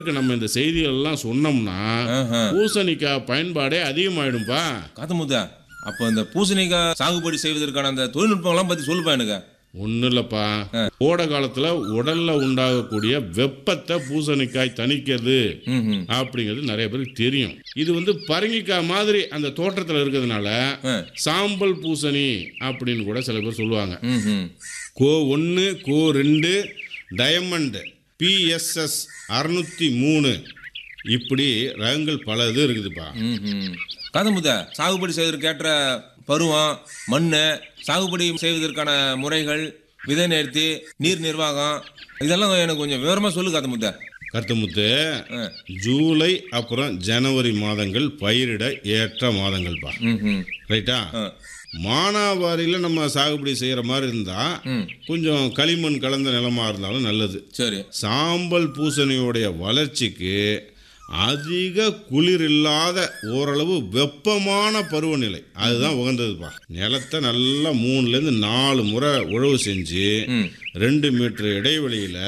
நம்ம இந்த செய்திகள் எல்லாம் சொன்னோம்னா ஆஹா. பூசணிக்காய் பயன்பாடே அதிகமாயிடும்பா காத்தமுத்தா அப்போ இந்த பூசணிக்காய் சாகுபடி செய்வதற்கான அந்த தொழில்நுட்பங்கள்லாம் பற்றி சொல்லுப்பா எனக்கு ஒன்றும் இல்லைப்பா கோடை காலத்தில் உடல்ல உண்டாகக்கூடிய வெப்பத்தை பூசணிக்காய் தணிக்கிறது ம் ம் அப்படிங்கிறது நிறைய பேருக்கு தெரியும் இது வந்து பரங்கிக்காய் மாதிரி அந்த தோற்றத்தில் இருக்கிறதுனால ஆ. சாம்பல் பூசணி அப்படின்னு கூட சில பேர் சொல்லுவாங்க ம் ம் கோ ஒன்று கோ ரெண்டு டயமண்ட் பிஎஸ்எஸ் அறுநூத்தி மூணு இப்படி ரகங்கள் பல இது இருக்குதுப்பா ம்ஹும். காதமுத்தா சாகுபடி செய்வதற்கு ஏற்ற பருவம் மண் சாகுபடி செய்வதற்கான முறைகள் விதை நேர்த்தி நீர் நிர்வாகம் இதெல்லாம் எனக்கு கொஞ்சம் விவரமா சொல்லு காதமுத்தா கருத்துமுத்து ஆ. ஜூலை அப்புறம் ஜனவரி மாதங்கள் பயிரிட ஏற்ற மாதங்கள்ப்பா ம்ஹும். ரைட்டா ஆ. மானாவாரியில் நம்ம சாகுபடி செய்கிற மாதிரி இருந்தால் ம். கொஞ்சம் களிமண் கலந்த நிலமா இருந்தாலும் நல்லது சரி சாம்பல் பூசணியோடைய வளர்ச்சிக்கு அதிக குளிர் இல்லாத ஓரளவு வெப்பமான பருவநிலை அதுதான் உகந்ததுப்பா நிலத்தை நல்லா மூணுலேருந்து நாலு முறை உழவு செஞ்சு ம். ரெண்டு மீட்டர் இடைவெளியில்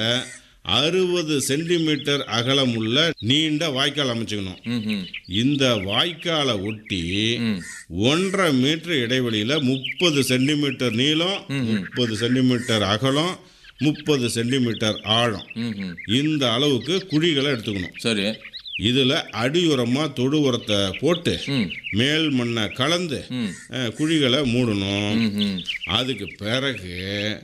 அறுபது சென்டிமீட்டர் அகலமுள்ள நீண்ட வாய்க்கால் அமைச்சுக்கணும் ம்ஹும். இந்த வாய்க்காலை ஒட்டி ம். ஒன்றரை மீட்டர் இடைவெளியில் முப்பது சென்டிமீட்டர் நீளம் முப்பது சென்டிமீட்டர் அகலம் முப்பது சென்டிமீட்டர் ஆழம் ம்ஹும். இந்த அளவுக்கு குழிகளை எடுத்துக்கணும் சரி இதில் அடியுரமாக தொடு உரத்தை போட்டு ம். மேல் மண்ணை கலந்து ம். அஹ், குழிகளை மூடணும் ம்ஹும். அதுக்கு பிறகு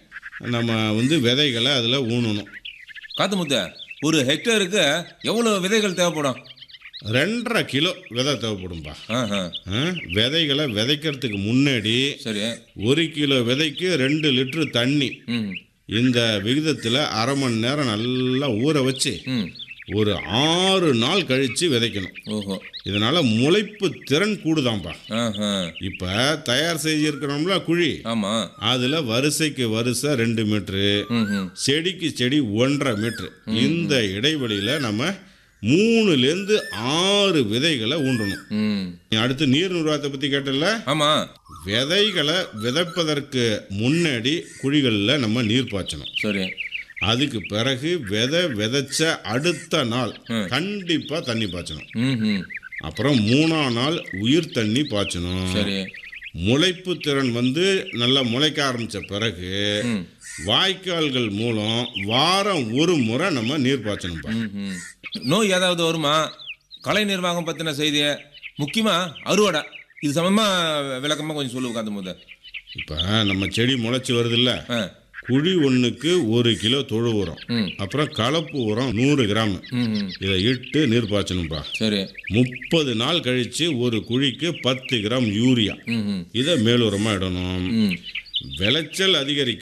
நம்ம வந்து விதைகளை அதில் ஊனணும் காத்தமுத்தா ஒரு ஹெக்டேருக்கு எவ்வளவு விதைகள் தேவைப்படும் ரெண்டரை கிலோ விதை தேவைப்படும்பா ஆஹா. அஹ், விதைகளை விதைக்கிறதுக்கு முன்னாடி சரி ஒரு கிலோ விதைக்கு ரெண்டு லிட்டர் தண்ணி ம் இந்த விகிதத்தில் அரை மணி நேரம் நல்லா ஊற வச்சு ம் ஒரு ஆறு நாள் கழித்து விதைக்கணும் ஓஹோ இதனால் முளைப்பு திறன் கூடுதாம்பா ஆஹா இப்போ தயார் செஞ்சிருக்கிறோம்ல குழி ஆமா அதில் வரிசைக்கு வரிசை ரெண்டு மீட்ரு ம்ஹும். செடிக்கு செடி ஒன்றரை மீட்ரு இந்த இடைவெளியில் நம்ம மூணுலேருந்து ஆறு விதைகளை ஊன்றணும் ம் நீ அடுத்து நீர் நிர்வாகத்தை பற்றி கேட்டல ஆமா விதைகளை விதைப்பதற்கு முன்னாடி குழிகளில் நம்ம நீர் பாய்ச்சணும் சரி அதுக்கு பிறகு விதை விதைச்ச அடுத்த நாள் கண்டிப்பாக தண்ணி பாய்ச்சணும் ம்ஹும். அப்புறம் மூணாம் நாள் உயிர் தண்ணி பாய்ச்சணும் சரி முளைப்பு திறன் வந்து நல்லா முளைக்க ஆரம்பிச்ச பிறகு ம். வாய்க்கால்கள் மூலம் வாரம் ஒரு முறை நம்ம நீர் பாய்ச்சணும்ப்பா ம்ஹும். நோய் ஏதாவது வருமா கலை நிர்வாகம் பத்தின செய்தி முக்கியமா அறுவடை இது சமமா விளக்கமா கொஞ்சம் சொல்லு காந்த போது இப்போ நம்ம செடி முளைச்சி வருதுல்ல ஆ குழி ஒன்றுக்கு ஒரு கிலோ தொழு உரம் ம் அப்புறம் கலப்பு உரம் நூறு கிராம் ம் இதை இட்டு நீர் பாய்ச்சணும்ப்பா சரி முப்பது நாள் கழித்து ஒரு குழிக்கு பத்து கிராம் யூரியா ம் இதை மேலுரமாக இடணும் ம் விளைச்சல் அதிகரிக்க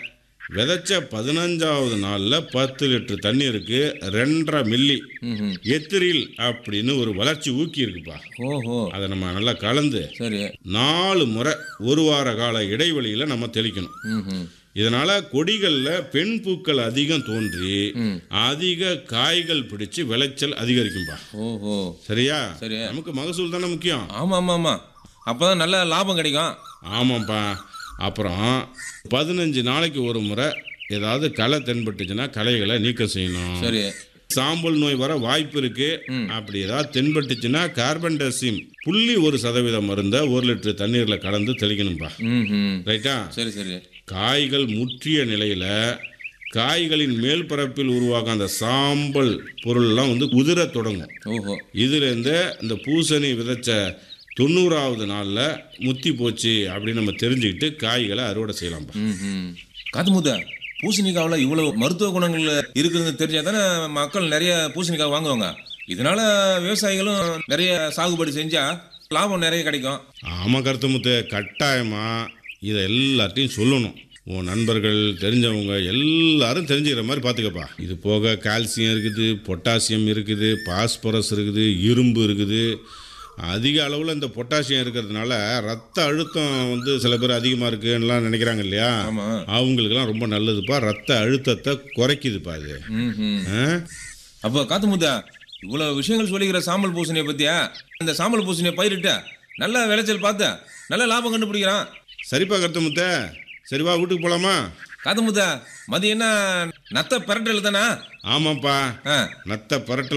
விதைச்ச பதினஞ்சாவது நாளில் பத்து லிட்டர் தண்ணீருக்கு ரெண்டரை மில்லி ம் எத்திரில் அப்படின்னு ஒரு வளர்ச்சி ஊக்கி இருக்குப்பா ஓஹோ அதை நம்ம நல்லா கலந்து சரி நாலு முறை ஒரு வார கால இடைவெளியில் நம்ம தெளிக்கணும் ம் இதனால கொடிகளில் பெண் பூக்கள் அதிகம் தோன்றி ம். அதிக காய்கள் பிடிச்சு விளைச்சல் அதிகரிக்கும்பா ஓஹோ சரியா சரி. நமக்கு மகசூல் தானே முக்கியம் ஆமா ஆமா ஆமா அப்பதான் நல்ல லாபம் கிடைக்கும் ஆமாப்பா அப்புறம் பதினஞ்சு நாளைக்கு ஒரு முறை ஏதாவது களை தென்பட்டுச்சுன்னா களைகளை நீக்கம் செய்யணும் சரி சாம்பல் நோய் வர வாய்ப்பு இருக்கு அப்படி ஏதாவது தென்பட்டுச்சுன்னா கார்பன் டெசிம் புள்ளி ஒரு சதவீதம் மருந்த ஒரு லிட்டர் தண்ணீர்ல கலந்து தெளிக்கணும்பா ம் ம் ரைட்டா சரி சரி காய்கள் முற்றிய நிலையில காய்களின் மேல் பரப்பில் உருவாகும் அந்த சாம்பல் பொருள்லாம் வந்து உதிரத் தொடங்கும் ஓஹோ இதுலேருந்து இந்த பூசணி விதைச்ச தொண்ணூறாவது நாளில் முத்தி போச்சு அப்படின்னு நம்ம தெரிஞ்சுக்கிட்டு காய்களை அறுவடை செய்யலாம்ப்பா ம் காத்துமுத்த பூசணிக்காவில் இவ்வளவு மருத்துவ குணங்கள் இருக்குதுன்னு தெரிஞ்சா தானே மக்கள் நிறைய பூசணிக்காய் வாங்குவாங்க இதனால விவசாயிகளும் நிறைய சாகுபடி செஞ்சா லாபம் நிறைய கிடைக்கும் ஆமாம் கருத்துமுத்து கட்டாயமாக இதை எல்லாத்தையும் சொல்லணும் உன் நண்பர்கள் தெரிஞ்சவங்க எல்லாரும் தெரிஞ்சுக்கிற மாதிரி பார்த்துக்கப்பா இது போக கால்சியம் இருக்குது பொட்டாசியம் இருக்குது பாஸ்பரஸ் இருக்குது இரும்பு இருக்குது அதிக அளவில் இந்த பொட்டாசியம் இருக்கிறதுனால ரத்த அழுத்தம் வந்து சில பேர் அதிகமாக இருக்குன்னுலாம் நினைக்கிறாங்க இல்லையா ஆமா அவங்களுக்கெல்லாம் ரொம்ப நல்லதுப்பா ரத்த அழுத்தத்தை குறைக்குதுப்பா இது ம் ம் ஆ? அப்போ காத்துமுத்தா இவ்வளவு விஷயங்கள் சொல்லிக்கிற சாம்பல் பூசணியை பத்தியா இந்த சாம்பல் பூசணியை பயிரிட்ட நல்ல விளைச்சல் பார்த்து நல்ல லாபம் கண்டுபிடிக்கிறான் சரிப்பா கருத்தமுத்த சரிப்பா வீட்டுக்கு போகலாமா காது முத்தா மதியம் என்ன நத்த பரட்டல் தானா ஆமாப்பா ஆ நத்த பரட்டல்